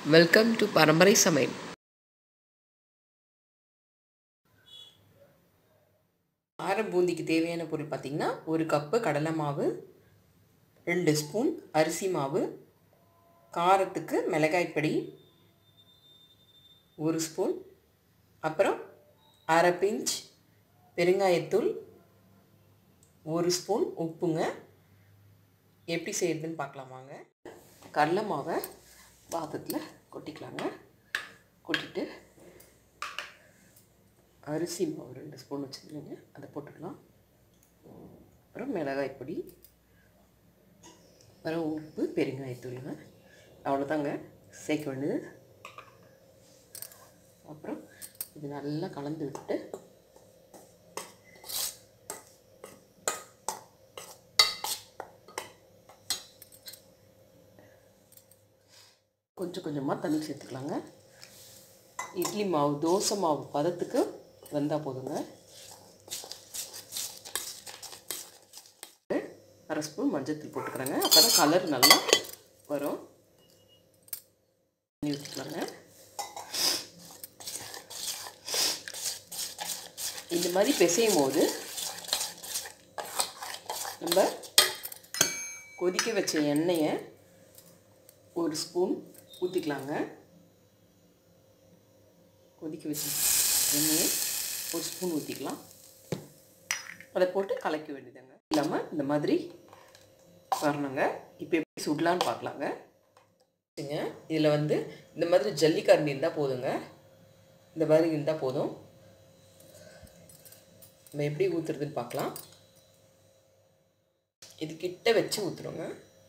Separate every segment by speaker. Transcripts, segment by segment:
Speaker 1: welcome to பரம்பரை சமையல் ஆர பூந்திக்கு தேவையான பொருள் பார்த்திங்கன்னா ஒரு கப்பு கடலை மாவு ரெண்டு ஸ்பூன் அரிசி மாவு காரத்துக்கு மிளகாய்ப்பொடி ஒரு ஸ்பூன் அப்புறம் அரை பிஞ்ச் பெருங்காயத்தூள் ஒரு ஸ்பூன் உப்புங்க எப்படி செய்யறதுன்னு பார்க்கலாம் வாங்க கடலை மாவை பாத்திரத்தில் கொட்டிக்கலாங்க கொட்டிட்டு அரிசி மாவு ரெண்டு ஸ்பூன் வச்சுருந்தீங்க அதை போட்டுக்கலாம் அப்புறம் மிளகாய் பொடி அப்புறம் உப்பு பெருங்காயத்தூளுங்க அவ்வளோதாங்க சேர்க்க வேண்டியது அப்புறம் இது நல்லா கலந்து விட்டு கொஞ்சம் கொஞ்சமாக தண்ணி சேர்த்துக்கலாங்க இட்லி மாவு தோசை மாவு பதத்துக்கு வந்தால் போதுங்க அரை ஸ்பூன் மஞ்சத்தூள் போட்டுக்கிறேங்க அப்போ தான் கலர் நல்லா வரும் தண்ணி ஊற்றிக்கலாங்க இந்த மாதிரி பிசையும் போது நம்ம கொதிக்க வச்ச எண்ணெயை ஒரு ஸ்பூன் ஊற்றிக்கலாங்க கொதிக்க வச்சு எண்ணெயை ஒரு ஸ்பூன் ஊற்றிக்கலாம் அதை போட்டு கலக்க வேண்டியதாங்க இல்லாமல் இந்த மாதிரி வரணுங்க இப்போ எப்படி சுடலான்னு பார்க்கலாங்க இதில் வந்து இந்த மாதிரி ஜல்லிக்கரண்டி இருந்தால் போதுங்க இந்த மாதிரி இருந்தால் போதும் நம்ம எப்படி ஊற்றுறதுன்னு பார்க்கலாம் இது கிட்ட வச்சு ஊற்றுறோங்க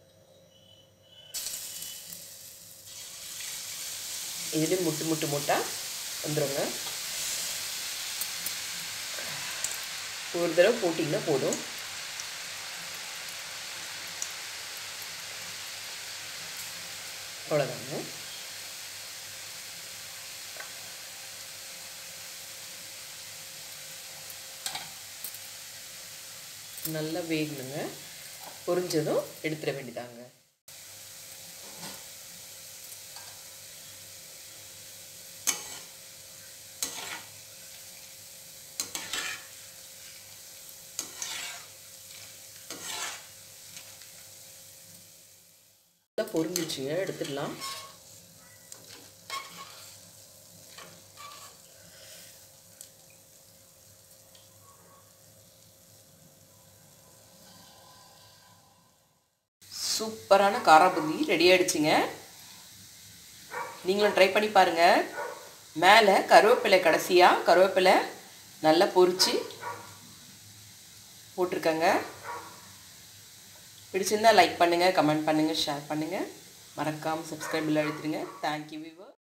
Speaker 1: இதுலேயும் முட்டு முட்டு முட்டாக வந்துடுங்க ஒரு தடவை போட்டிங்கன்னா போதும் அவ்வளோதாங்க நல்லா வேகணுங்க பொரிஞ்சதும் எடுத்துட வேண்டியதாங்க நல்லா பொரிஞ்சிச்சுங்க எடுத்துடலாம் சூப்பரான காராபுந்தி ரெடி ஆகிடுச்சிங்க நீங்களும் ட்ரை பண்ணி பாருங்கள் மேலே கருவேப்பிலை கடைசியாக கருவேப்பிலை நல்லா பொரித்து போட்டிருக்கேங்க பிடிச்சிருந்தால் லைக் பண்ணுங்கள் கமெண்ட் பண்ணுங்கள் ஷேர் பண்ணுங்கள் மறக்காமல் சப்ஸ்கிரைபில் அழுத்துருங்க தேங்க்யூ விவர்